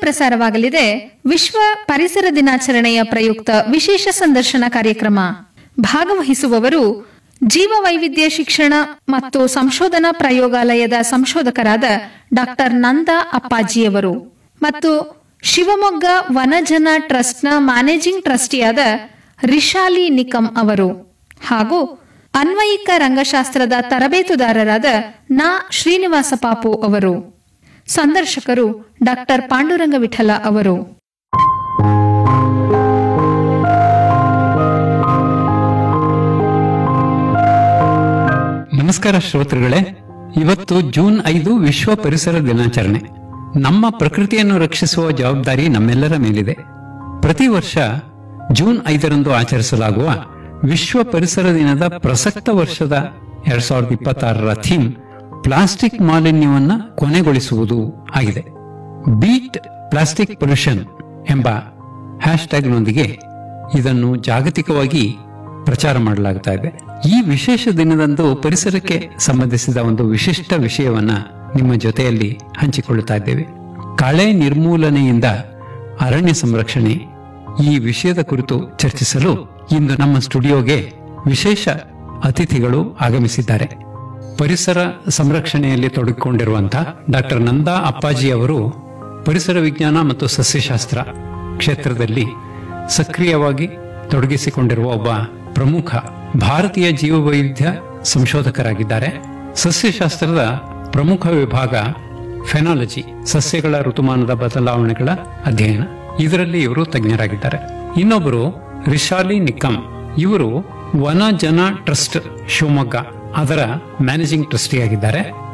ಪ್ರಸಾರವಾಗಲಿದೆ ವಿಶ್ವ ಪರಿಸರ ದಿನಾಚರಣೆಯ ಪ್ರಯುಕ್ತ ವಿಶೇಷ ಸಂದರ್ಶನ ಕಾರ್ಯಕ್ರಮ ಭಾಗವಹಿಸುವವರು ಜೀವ ವೈವಿಧ್ಯ ಶಿಕ್ಷಣ ಮತ್ತು ಸಂಶೋಧನಾ ಪ್ರಯೋಗಾಲಯದ ಸಂಶೋಧಕರಾದ ಡಾಕ್ಟರ್ ನಂದಾ ಅಪ್ಪಾಜಿಯವರು ಮತ್ತು ಶಿವಮೊಗ್ಗ ವನಜನ ಟ್ರಸ್ಟ್ನ ಮ್ಯಾನೇಜಿಂಗ್ ಟ್ರಸ್ಟಿಯಾದ ರಿಶಾಲಿ ನಿಕಂ ಅವರು ಹಾಗೂ ಅನ್ವಯಿಕ ರಂಗಶಾಸ್ತ್ರದ ತರಬೇತುದಾರರಾದ ನಾ ಶ್ರೀನಿವಾಸ ಪಾಪು ಅವರು ಸಂದರ್ಶಕರು ಡಾಕ್ಟರ್ ಪಾಂಡುರಂಗ ವಿಠಲ ಅವರು ನಮಸ್ಕಾರ ಶ್ರೋತೃಗಳೇ ಇವತ್ತು ಜೂನ್ ಐದು ವಿಶ್ವ ಪರಿಸರ ದಿನಾಚರಣೆ ನಮ್ಮ ಪ್ರಕೃತಿಯನ್ನು ರಕ್ಷಿಸುವ ಜವಾಬ್ದಾರಿ ನಮ್ಮೆಲ್ಲರ ಮೇಲಿದೆ ಪ್ರತಿ ವರ್ಷ ಜೂನ್ ಐದರಂದು ಆಚರಿಸಲಾಗುವ ವಿಶ್ವ ಪರಿಸರ ದಿನದ ಪ್ರಸಕ್ತ ವರ್ಷದ ಎರಡ್ ಸಾವಿರದ ಇಪ್ಪತ್ತಾರರ ಥೀಮ್ ಪ್ಲಾಸ್ಟಿಕ್ ಮಾಲಿನ್ಯವನ್ನ ಕೊನೆಗೊಳಿಸುವುದು ಆಗಿದೆ ಬೀಟ್ ಪ್ಲಾಸ್ಟಿಕ್ ಪೊಲ್ಯೂಷನ್ ಎಂಬ ಹ್ಯಾಶ್ಟ್ಯಾಗ್ನೊಂದಿಗೆ ಇದನ್ನು ಜಾಗತಿಕವಾಗಿ ಪ್ರಚಾರ ಮಾಡಲಾಗ್ತಾ ಇದೆ ಈ ವಿಶೇಷ ದಿನದಂದು ಪರಿಸರಕ್ಕೆ ಸಂಬಂಧಿಸಿದ ಒಂದು ವಿಶಿಷ್ಟ ವಿಷಯವನ್ನ ನಿಮ್ಮ ಜೊತೆಯಲ್ಲಿ ಹಂಚಿಕೊಳ್ಳುತ್ತಾ ಇದ್ದೇವೆ ಕಳೆ ನಿರ್ಮೂಲನೆಯಿಂದ ಅರಣ್ಯ ಸಂರಕ್ಷಣೆ ಈ ವಿಷಯದ ಕುರಿತು ಚರ್ಚಿಸಲು ಇಂದು ನಮ್ಮ ಸ್ಟುಡಿಯೋಗೆ ವಿಶೇಷ ಅತಿಥಿಗಳು ಆಗಮಿಸಿದ್ದಾರೆ ಪರಿಸರ ಸಂರಕ್ಷಣೆಯಲ್ಲಿ ತೊಡಗಿಕೊಂಡಿರುವಂತಹ ಡಾಕ್ಟರ್ ನಂದಾ ಅಪ್ಪಾಜಿ ಅವರು ಪರಿಸರ ವಿಜ್ಞಾನ ಮತ್ತು ಸಸ್ಯಶಾಸ್ತ್ರ ಕ್ಷೇತ್ರದಲ್ಲಿ ಸಕ್ರಿಯವಾಗಿ ತೊಡಗಿಸಿಕೊಂಡಿರುವ ಒಬ್ಬ ಪ್ರಮುಖ ಭಾರತೀಯ ಜೀವವೈವಿಧ್ಯ ಸಂಶೋಧಕರಾಗಿದ್ದಾರೆ ಸಸ್ಯಶಾಸ್ತ್ರದ ಪ್ರಮುಖ ವಿಭಾಗ ಫೆನಾಲಜಿ ಸಸ್ಯಗಳ ಋತುಮಾನದ ಬದಲಾವಣೆಗಳ ಅಧ್ಯಯನ ಇದರಲ್ಲಿ ಇವರು ತಜ್ಞರಾಗಿದ್ದಾರೆ ಇನ್ನೊಬ್ಬರು ರಿಶಾಲಿ ನಿಕಂ ಇವರು ವನ ಜನ ಟ್ರಸ್ಟ್ ಶಿವಮೊಗ್ಗ ಅದರ ಮ್ಯಾನೇಜಿಂಗ್ ಟ್ರಸ್ಟಿಯಾಗಿದ್ದಾರೆ